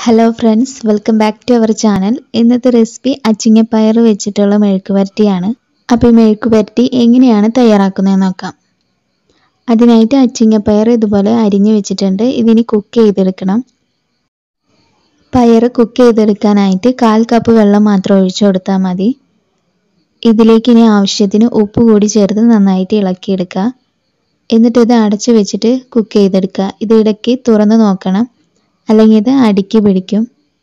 hello friends welcome back to our channel ഇന്നത്തെ recipe അച്ചിങ്ങപ്പയർ വെച്ചിട്ടുള്ള മെഴുക്ക് പുരട്ടിയാണ് അപ്പോൾ ഈ മെഴുക്ക് പുരട്ടി എങ്ങനെയാണ് തയ്യാറാക്കുന്നതെന്ന് നോക്കാം അതിനായിട്ട് അച്ചിങ്ങപ്പയർ ഇതുപോലെ അരിഞ്ഞു വെച്ചിട്ടുണ്ട് ഇതിനി കുക്ക് ചെയ്തെടുക്കണം പയർ കുക്ക് ചെയ്തെടുക്കാനായിട്ട് കാൽ കപ്പ് വെള്ളം മാത്രം ഒഴിച്ചു കൊടുത്താൽ മതി ഇതിലേക്ക് ഇനി ആവശ്യത്തിന് ഉപ്പ് കൂടി ചേർത്ത് നന്നായിട്ട് ഇളക്കിയെടുക്കുക എന്നിട്ട് ഇത് അടച്ചു വെച്ചിട്ട് കുക്ക് ചെയ്തെടുക്കുക ഇത് ഇടയ്ക്ക് തുറന്ന് നോക്കണം അല്ലെങ്കിൽ ഇത് അടുക്കി പിടിക്കും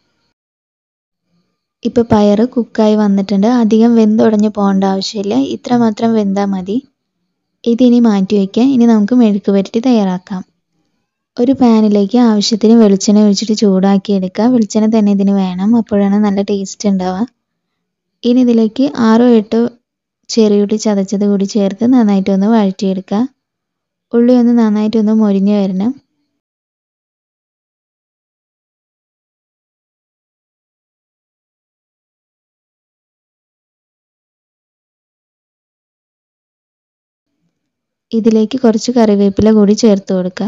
ഇപ്പോൾ പയർ കുക്കായി വന്നിട്ടുണ്ട് അധികം വെന്തുടഞ്ഞ് പോകേണ്ട ആവശ്യമില്ല ഇത്ര മാത്രം വെന്താൽ മതി ഇതിനി മാറ്റി വയ്ക്കാം ഇനി നമുക്ക് മെഴുക്ക് പുരട്ടി തയ്യാറാക്കാം ഒരു പാനിലേക്ക് ആവശ്യത്തിന് വെളിച്ചെണ്ണ ഒഴിച്ചിട്ട് ചൂടാക്കി എടുക്കുക വെളിച്ചെണ്ണ തന്നെ ഇതിന് വേണം അപ്പോഴാണ് നല്ല ടേസ്റ്റ് ഉണ്ടാവുക ഇനി ഇതിലേക്ക് ആറോ എട്ടോ ചെറിയുള്ളി ചതച്ചത് കൂടി ചേർത്ത് നന്നായിട്ടൊന്ന് വഴറ്റിയെടുക്കുക ഉള്ളി ഒന്ന് നന്നായിട്ടൊന്ന് മൊരിഞ്ഞ് വരണം ഇതിലേക്ക് കുറച്ച് കറിവേപ്പില കൂടി ചേർത്ത് കൊടുക്കുക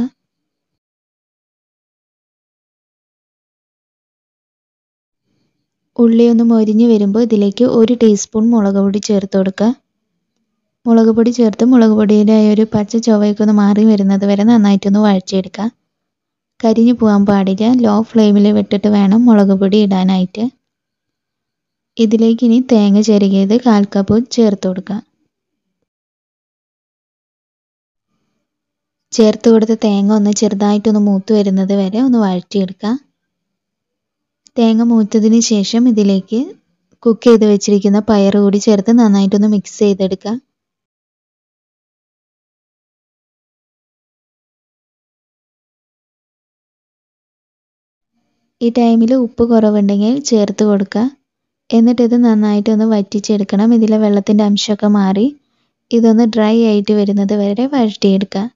ഉള്ളി ഒന്ന് മൊരിഞ്ഞ് വരുമ്പോൾ ഇതിലേക്ക് ഒരു ടീസ്പൂൺ മുളക് പൊടി ചേർത്ത് കൊടുക്കുക മുളക് പൊടി ചേർത്ത് മുളക് പൊടിയുടെ ഒരു പച്ച ചുവയൊക്കെ ഒന്ന് മാറി വരുന്നത് വരെ നന്നായിട്ടൊന്ന് വഴച്ചെടുക്കുക കരിഞ്ഞു പോകാൻ പാടില്ല ലോ ഫ്ലെയിമിൽ വിട്ടിട്ട് വേണം മുളക് പൊടി ഇടാനായിട്ട് ഇതിലേക്ക് ഇനി തേങ്ങ ചെരുകിയത് കാൽ കപ്പ് ചേർത്ത് കൊടുക്കുക ചേർത്ത് കൊടുത്ത തേങ്ങ ഒന്ന് ചെറുതായിട്ടൊന്ന് മൂത്ത് വരുന്നത് വരെ ഒന്ന് വഴറ്റിയെടുക്കുക തേങ്ങ മൂത്തതിന് ശേഷം ഇതിലേക്ക് കുക്ക് ചെയ്ത് വെച്ചിരിക്കുന്ന പയർ കൂടി ചേർത്ത് നന്നായിട്ടൊന്ന് മിക്സ് ചെയ്തെടുക്കുക ഈ ടൈമിൽ ഉപ്പ് കുറവുണ്ടെങ്കിൽ ചേർത്ത് കൊടുക്കുക എന്നിട്ട് ഇത് നന്നായിട്ടൊന്ന് വറ്റിച്ചെടുക്കണം ഇതിലെ വെള്ളത്തിൻ്റെ അംശമൊക്കെ മാറി ഇതൊന്ന് ഡ്രൈ ആയിട്ട് വരുന്നത് വരെ വഴറ്റിയെടുക്കുക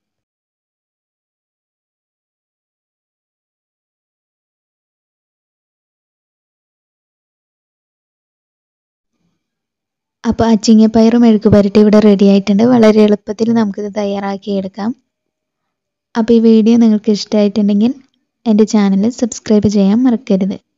അപ്പോൾ അച്ചിങ്ങപ്പയർ മെഴുക്ക് പുരട്ടി ഇവിടെ റെഡി ആയിട്ടുണ്ട് വളരെ എളുപ്പത്തിൽ നമുക്കിത് തയ്യാറാക്കി എടുക്കാം അപ്പോൾ ഈ വീഡിയോ നിങ്ങൾക്ക് ഇഷ്ടമായിട്ടുണ്ടെങ്കിൽ എൻ്റെ ചാനൽ സബ്സ്ക്രൈബ് ചെയ്യാൻ മറക്കരുത്